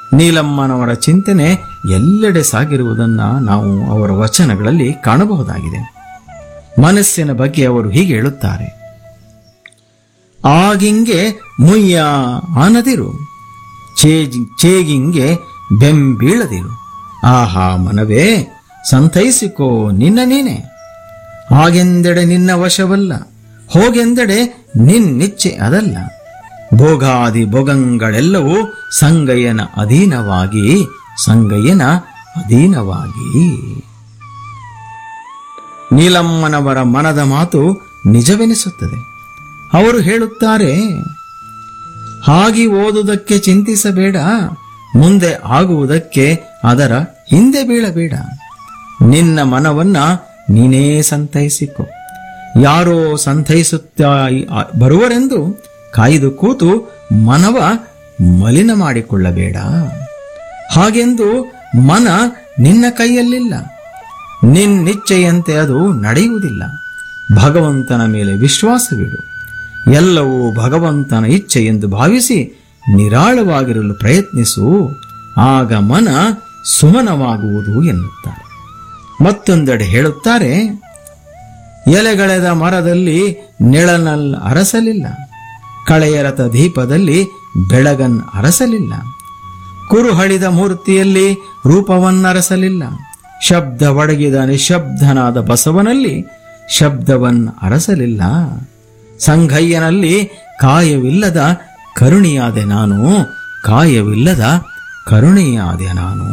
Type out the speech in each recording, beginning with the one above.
ನೀಲಮ್ಮನವರ ಚಿಂತನೆ ಎಲ್ಲೆಡೆ ಸಾಗಿರುವುದನ್ನ ನಾವು ಅವರ ವಚನಗಳಲ್ಲಿ ಕಾಣಬಹುದಾಗಿದೆ ಮನಸ್ಸಿನ ಬಗ್ಗೆ ಅವರು ಹೀಗೆ ಹೇಳುತ್ತಾರೆ ಆಗಿಂಗೆ ಮುಯ್ಯ ಆನದಿರು ಚೇಜಿ ಚೇಗಿಂಗೆ ಬೆಂಬೀಳದಿರು ಆಹಾ ಮನವೇ ಸಂತೈಸಿಕೋ ನಿನ್ನ ನೀನೆ ಹಾಗೆಂದೆಡೆ ನಿನ್ನ ವಶವಲ್ಲ ಹೋಗೆಂದೆಡೆ ನಿನ್ನಿಚ್ಛೆ ಅದಲ್ಲ ಭೋಗಾದಿ ಭೋಗಗಳೆಲ್ಲವೂ ಸಂಗಯ್ಯನ ಅಧೀನವಾಗಿ ಸಂಗಯ್ಯನ ಅಧೀನವಾಗಿ ನೀಲಮ್ಮನವರ ಮನದ ಮಾತು ನಿಜವೆನಿಸುತ್ತದೆ ಅವರು ಹೇಳುತ್ತಾರೆ ಹಾಗೆ ಓದುವುದಕ್ಕೆ ಚಿಂತಿಸಬೇಡ ಮುಂದೆ ಆಗುವುದಕ್ಕೆ ಅದರ ಹಿಂದೆ ಬೀಳಬೇಡ ನಿನ್ನ ಮನವನ್ನ ನೀನೇ ಸಂತೈಸಿಕೊ ಯಾರೋ ಸಂತೈಸುತ್ತಾ ಬರುವರೆಂದು ಕಾಯ್ದು ಕೂತು ಮನವ ಮಲಿನ ಮಾಡಿಕೊಳ್ಳಬೇಡ ಹಾಗೆಂದು ಮನ ನಿನ್ನ ಕೈಯಲ್ಲಿಲ್ಲ ನಿನ್ನಿಚ್ಛೆಯಂತೆ ಅದು ನಡೆಯುವುದಿಲ್ಲ ಭಗವಂತನ ಮೇಲೆ ವಿಶ್ವಾಸವಿಡು ಎಲ್ಲವೂ ಭಗವಂತನ ಇಚ್ಛೆ ಎಂದು ಭಾವಿಸಿ ನಿರಾಳವಾಗಿರಲು ಪ್ರಯತ್ನಿಸು ಆಗ ಮನ ಸುಮನವಾಗುವುದು ಎನ್ನುತ್ತಾರೆ ಮತ್ತೊಂದೆಡೆ ಹೇಳುತ್ತಾರೆ ಎಲೆಗಳೆದ ಮರದಲ್ಲಿ ನೆಳನಲ್ ಅರಸಲಿಲ್ಲ ಕಳೆಯರತ ದೀಪದಲ್ಲಿ ಬೆಳಗನ್ ಅರಸಲಿಲ್ಲ ಕುರುಹಳಿದ ಮೂರ್ತಿಯಲ್ಲಿ ರೂಪವನ್ನರಸಲಿಲ್ಲ ಶಬ್ದ ಒಡಗಿದ ನಿಶಬ್ದನಾದ ಬಸವನಲ್ಲಿ ಶಬ್ದವನ್ ಅರಸಲಿಲ್ಲ ಸಂಘಯ್ಯನಲ್ಲಿ ಕಾಯವಿಲ್ಲದ ಕರುಣಿಯಾದೆ ನಾನು ಕಾಯವಿಲ್ಲದ ಕರುಣೆಯಾದೆ ನಾನು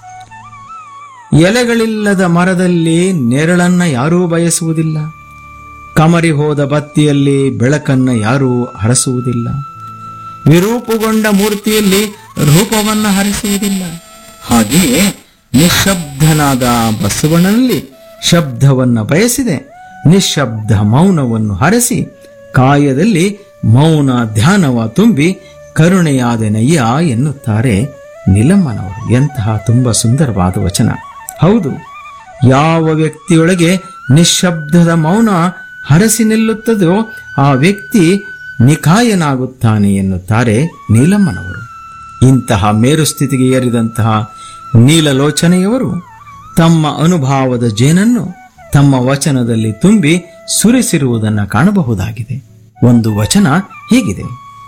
ಎಲೆಗಳಿಲ್ಲದ ಮರದಲ್ಲಿ ನೆರಳನ್ನ ಯಾರೂ ಬಯಸುವುದಿಲ್ಲ ಕಮರಿ ಹೋದ ಬತ್ತಿಯಲ್ಲಿ ಬೆಳಕನ್ನ ಯಾರೂ ಹರಸುವುದಿಲ್ಲ ವಿರೂಪುಗೊಂಡ ಮೂರ್ತಿಯಲ್ಲಿ ರೂಪವನ್ನ ಹರಿಸುವುದಿಲ್ಲ ಹಾಗೆಯೇ ನಿಶಬ್ದನಾದ ಬಸವನಲ್ಲಿ ಶಬ್ದವನ್ನ ಬಯಸಿದೆ ನಿಶಬ್ದ ಮೌನವನ್ನು ಹರಸಿ ಕಾಯದಲ್ಲಿ ಮೌನ ಧ್ಯಾನವ ತುಂಬಿ ಕರುಣೆಯಾದೆನಯ್ಯ ಎನ್ನುತ್ತಾರೆ ನಿಲಮ್ಮನವರು ಎಂತಹ ತುಂಬಾ ಸುಂದರವಾದ ವಚನ ಹೌದು ಯಾವ ವ್ಯಕ್ತಿಯೊಳಗೆ ನಿಶ್ಶಬ್ದದ ಮೌನ ಹರಸಿ ನಿಲ್ಲುತ್ತದೋ ಆ ವ್ಯಕ್ತಿ ನಿಕಾಯನಾಗುತ್ತಾನೆ ಎನ್ನುತ್ತಾರೆ ನೀಲಮ್ಮನವರು ಇಂತಹ ಮೇರು ಸ್ಥಿತಿಗೆ ಏರಿದಂತಹ ನೀಲಲೋಚನೆಯವರು ತಮ್ಮ ಅನುಭವದ ಜೇನನ್ನು ತಮ್ಮ ವಚನದಲ್ಲಿ ತುಂಬಿ ಸುರಿಸಿರುವುದನ್ನು ಕಾಣಬಹುದಾಗಿದೆ ಒಂದು ವಚನ ಹೀಗಿದೆ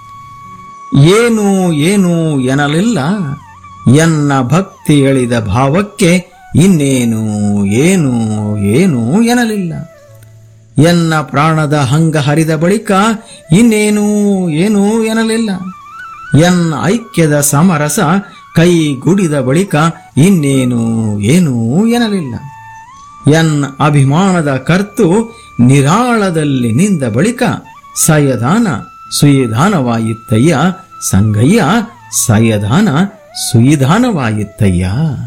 ಏನು ಏನು ಎನ್ನಲಿಲ್ಲ ಎನ್ನ ಭಕ್ತಿ ಎಳಿದ ಭಾವಕ್ಕೆ ಇನ್ನೇನು ಏನು ಏನು ಎನ್ನಲಿಲ್ಲ ಎನ್ನ ಪ್ರಾಣದ ಹಂಗ ಹರಿದ ಬಳಿಕ ಇನ್ನೇನು ಏನು ಎನ್ನಲಿಲ್ಲ ಎನ್ನ ಐಕ್ಯದ ಸಮರಸ ಕೈಗೂಡಿದ ಬಳಿಕ ಇನ್ನೇನು ಏನು ಎನ್ನಲಿಲ್ಲ ಎನ್ ಅಭಿಮಾನದ ಕರ್ತು ನಿರಾಳದಲ್ಲಿ ನಿಂದ ಬಳಿಕ ಸಯದಾನ ಸುಯಿಧಾನವಾಯಿತ್ತಯ್ಯ ಸಂಗಯ್ಯ ಸಯದಾನ ಸುಯಿಧಾನವಾಯಿತ್ತಯ್ಯ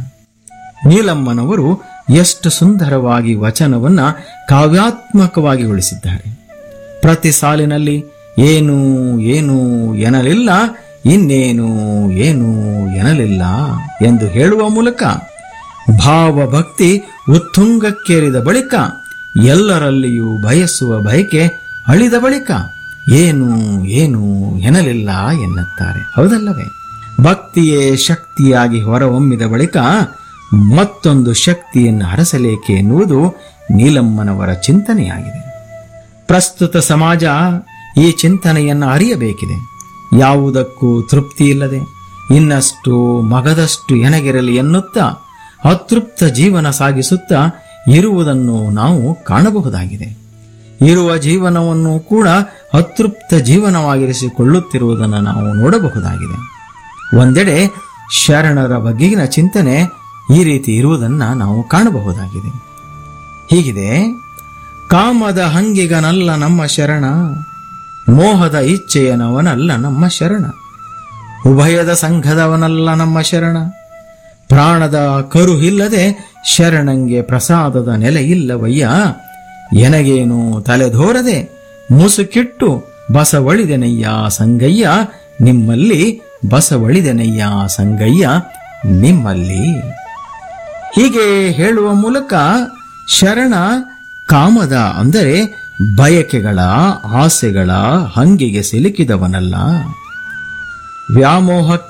ನೀಲಮ್ಮನವರು ಎಷ್ಟು ಸುಂದರವಾಗಿ ವಚನವನ್ನ ಕಾವ್ಯಾತ್ಮಕವಾಗಿ ಉಳಿಸಿದ್ದಾರೆ ಪ್ರತಿ ಸಾಲಿನಲ್ಲಿ ಏನು ಏನು ಎನ್ನಲಿಲ್ಲ ಇನ್ನೇನು ಏನು ಎನ್ನಲಿಲ್ಲ ಎಂದು ಹೇಳುವ ಮೂಲಕ ಭಾವಭಕ್ತಿ ಉತ್ತುಂಗಕ್ಕೇರಿದ ಬಳಿಕ ಎಲ್ಲರಲ್ಲಿಯೂ ಬಯಸುವ ಬಯಕೆ ಅಳಿದ ಬಳಿಕ ಏನು ಏನು ಎನ್ನಲಿಲ್ಲ ಎನ್ನುತ್ತಾರೆ ಹೌದಲ್ಲವೇ ಭಕ್ತಿಯೇ ಶಕ್ತಿಯಾಗಿ ಹೊರಹೊಮ್ಮಿದ ಬಳಿಕ ಮತ್ತೊಂದು ಶಕ್ತಿಯನ್ನು ಹರಸಲೇಕೆ ಎನ್ನುವುದು ನೀಲಮ್ಮನವರ ಚಿಂತನೆಯಾಗಿದೆ ಪ್ರಸ್ತುತ ಸಮಾಜ ಈ ಚಿಂತನೆಯನ್ನು ಅರಿಯಬೇಕಿದೆ ಯಾವುದಕ್ಕೂ ತೃಪ್ತಿ ಇಲ್ಲದೆ ಇನ್ನಷ್ಟು ಮಗದಷ್ಟು ಎನಗಿರಲಿ ಎನ್ನುತ್ತಾ ಅತೃಪ್ತ ಜೀವನ ಸಾಗಿಸುತ್ತಾ ಇರುವುದನ್ನು ನಾವು ಕಾಣಬಹುದಾಗಿದೆ ಇರುವ ಜೀವನವನ್ನು ಕೂಡ ಅತೃಪ್ತ ಜೀವನವಾಗಿರಿಸಿಕೊಳ್ಳುತ್ತಿರುವುದನ್ನು ನಾವು ನೋಡಬಹುದಾಗಿದೆ ಒಂದೆಡೆ ಶರಣರ ಬಗೆಗಿನ ಚಿಂತನೆ ಈ ರೀತಿ ಇರುವುದನ್ನು ನಾವು ಕಾಣಬಹುದಾಗಿದೆ ಹೀಗಿದೆ ಕಾಮದ ಹಂಗಿಗನಲ್ಲ ನಮ್ಮ ಶರಣ ಮೋಹದ ಇಚ್ಛೆಯನವನಲ್ಲ ನಮ್ಮ ಶರಣ ಉಭಯದ ಸಂಘದವನಲ್ಲ ನಮ್ಮ ಶರಣ ಪ್ರಾಣದ ಕರುಹಿಲ್ಲದೆ ಶರಣಂಗೆ ಪ್ರಸಾದದ ನೆಲೆ ಇಲ್ಲವಯ್ಯ ಎನಗೇನು ತಲೆದೋರದೆ ಮುಸುಕಿಟ್ಟು ಬಸವಳಿದೆನಯ್ಯ ಸಂಗಯ್ಯ ನಿಮ್ಮಲ್ಲಿ ಬಸವಳಿದೆನಯ್ಯ ಸಂಗಯ್ಯ ನಿಮ್ಮಲ್ಲಿ ಹೀಗೆ ಹೇಳುವ ಮೂಲಕ ಶರಣ ಕಾಮದ ಅಂದರೆ ಬಯಕೆಗಳ ಆಸೆಗಳ ಹಂಗಿಗೆ ಸಿಲುಕಿದವನಲ್ಲ ವ್ಯಾಮೋಹಕ್ಕೆ